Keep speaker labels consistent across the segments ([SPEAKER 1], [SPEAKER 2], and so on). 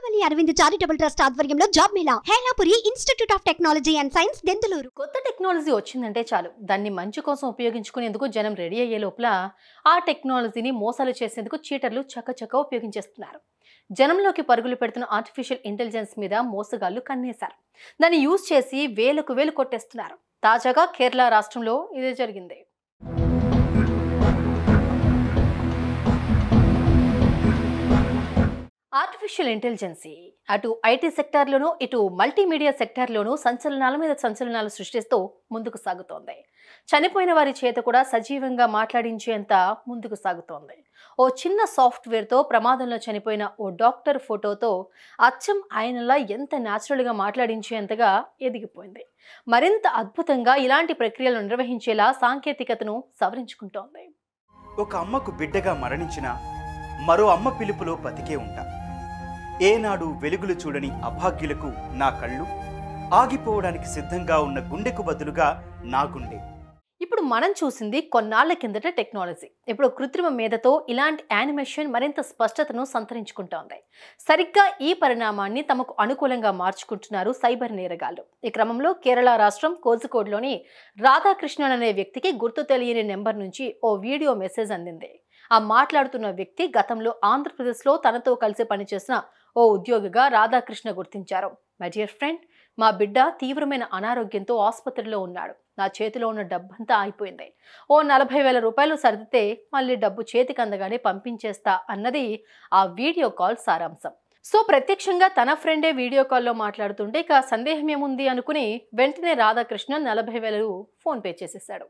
[SPEAKER 1] Komaravelli Aravind charitable trust ఆధ్వర్యంలో job mela Helapuri institute of technology and science Denduluru
[SPEAKER 2] కొత్త technology వచ్చిందంటే చాలు దాన్ని మంచి కోసం ఉపయోగించుకునేందుకు జనం రెడీ అయ్యే లోపల ఆ టెక్నాలజీని మోసాలు చేసేందుకు చీటర్లు చక్కచక్క ఉపయోగించేస్తున్నారు జనంలోకి పరుగులు పెడుతున్న ఆర్టిఫిషియల్ ఇంటెలిజెన్స్ మీద మోసగాళ్లు కన్నేశారు దాన్ని యూజ్ చేసి వేలకు వేలు కొట్టేస్తున్నారు తాజాగా కేరళ రాష్ట్రంలో ఇదే జరిగింది ఆర్టిఫిషియల్ ఇంటెలిజెన్సీ అటు ఐటీ సెక్టార్లోనూ ఇటు మల్టీమీడియా సెక్టార్లోనూ సంచలనాల మీద సంచలనాలు సృష్టిస్తూ ముందుకు సాగుతోంది చనిపోయిన వారి చేత కూడా సజీవంగా మాట్లాడించేంత ముందుకు సాగుతోంది ఓ చిన్న సాఫ్ట్వేర్తో ప్రమాదంలో చనిపోయిన ఓ డాక్టర్ ఫోటోతో అచ్చం ఆయనలా ఎంత న్యాచురల్గా మాట్లాడించేంతగా ఎదిగిపోయింది మరింత అద్భుతంగా ఇలాంటి ప్రక్రియలు నిర్వహించేలా సాంకేతికతను సవరించుకుంటోంది
[SPEAKER 3] ఒక అమ్మకు బిడ్డగా మరణించిన మరో అమ్మ పిలుపులో బతికే ఉంటా ఏనాడు వెలుగులు చూడని అభాగ్యులకు నా కళ్ళు ఆగిపోవడానికి సిద్ధంగా ఉన్న గుండెకు బదులుగా నా గుండె
[SPEAKER 2] ఇప్పుడు మనం చూసింది కొన్నాళ్ల కిందట టెక్నాలజీ ఇప్పుడు కృత్రిమ మేధతో ఇలాంటి యానిమేషన్ మరింత స్పష్టతను సంతరించుకుంటోంది సరిగ్గా ఈ పరిణామాన్ని తమకు అనుకూలంగా మార్చుకుంటున్నారు సైబర్ నేరగాళ్లు ఈ క్రమంలో కేరళ రాష్ట్రం కోజికోడ్లోని రాధాకృష్ణన్ అనే వ్యక్తికి గుర్తు తెలియని నెంబర్ నుంచి ఓ వీడియో మెసేజ్ అందింది ఆ మాట్లాడుతున్న వ్యక్తి గతంలో ఆంధ్రప్రదేశ్లో తనతో కలిసి పనిచేసిన ఓ ఉద్యోగిగా రాధాకృష్ణ గుర్తించారు మై డియర్ ఫ్రెండ్ మా బిడ్డ తీవ్రమైన అనారోగ్యంతో ఆసుపత్రిలో ఉన్నాడు నా చేతిలో ఉన్న డబ్బంతా అయిపోయింది ఓ నలభై వేల రూపాయలు సర్దితే మళ్ళీ డబ్బు చేతికి అందగానే పంపించేస్తా అన్నది ఆ వీడియో కాల్ సారాంశం సో ప్రత్యక్షంగా తన ఫ్రెండే వీడియో కాల్లో మాట్లాడుతుంటే ఇక సందేహం ఏముంది అనుకుని వెంటనే రాధాకృష్ణ నలభై వేలు ఫోన్ పే చేసేశాడు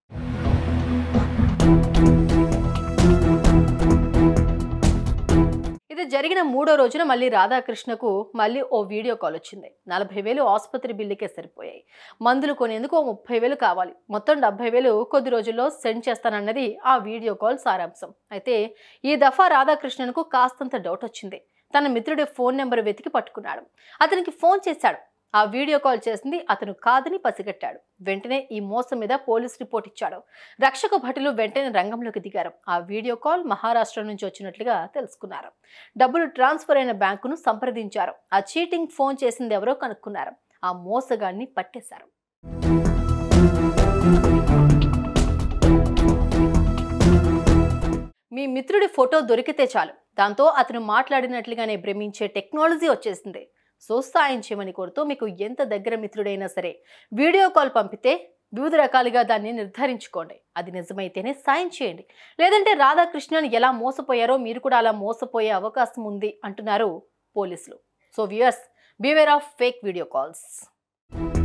[SPEAKER 2] ఇది జరిగిన మూడో రోజున మళ్ళీ రాధాకృష్ణకు మళ్ళీ ఓ వీడియో కాల్ వచ్చింది నలభై వేలు ఆసుపత్రి బిల్లుకే సరిపోయాయి మందులు కొనేందుకు ఓ ముప్పై వేలు కావాలి మొత్తం డెబ్బై వేలు కొద్ది రోజుల్లో సెండ్ చేస్తానన్నది ఆ వీడియో కాల్ సారాంశం అయితే ఈ దఫా రాధాకృష్ణన్కు కాస్తంత డౌట్ వచ్చింది తన మిత్రుడి ఫోన్ నెంబర్ వెతికి పట్టుకున్నాడు అతనికి ఫోన్ చేశాడు ఆ వీడియో కాల్ చేసింది అతను కాదని పసిగట్టాడు వెంటనే ఈ మోసం మీద పోలీస్ రిపోర్ట్ ఇచ్చాడు రక్షక భటులు వెంటనే రంగంలోకి దిగారు ఆ వీడియో కాల్ మహారాష్ట్ర నుంచి వచ్చినట్లుగా తెలుసుకున్నారు డబ్బులు ట్రాన్స్ఫర్ అయిన బ్యాంకును సంప్రదించారు ఆ చీటింగ్ ఫోన్ చేసింది ఎవరో కనుక్కున్నారు ఆ మోసగాన్ని పట్టేశారు మీ మిత్రుడి ఫోటో దొరికితే చాలు దాంతో అతను మాట్లాడినట్లుగానే భ్రమించే టెక్నాలజీ వచ్చేసింది సో సాయం చేయమని కోరుతూ మీకు ఎంత దగ్గర మిత్రుడైనా సరే వీడియో కాల్ పంపితే వివిధ రకాలుగా దాన్ని నిర్ధారించుకోండి అది నిజమైతేనే సాయం చేయండి లేదంటే రాధాకృష్ణన్ ఎలా మోసపోయారో మీరు కూడా అలా మోసపోయే అవకాశం ఉంది అంటున్నారు పోలీసులు so viewers beware of fake video calls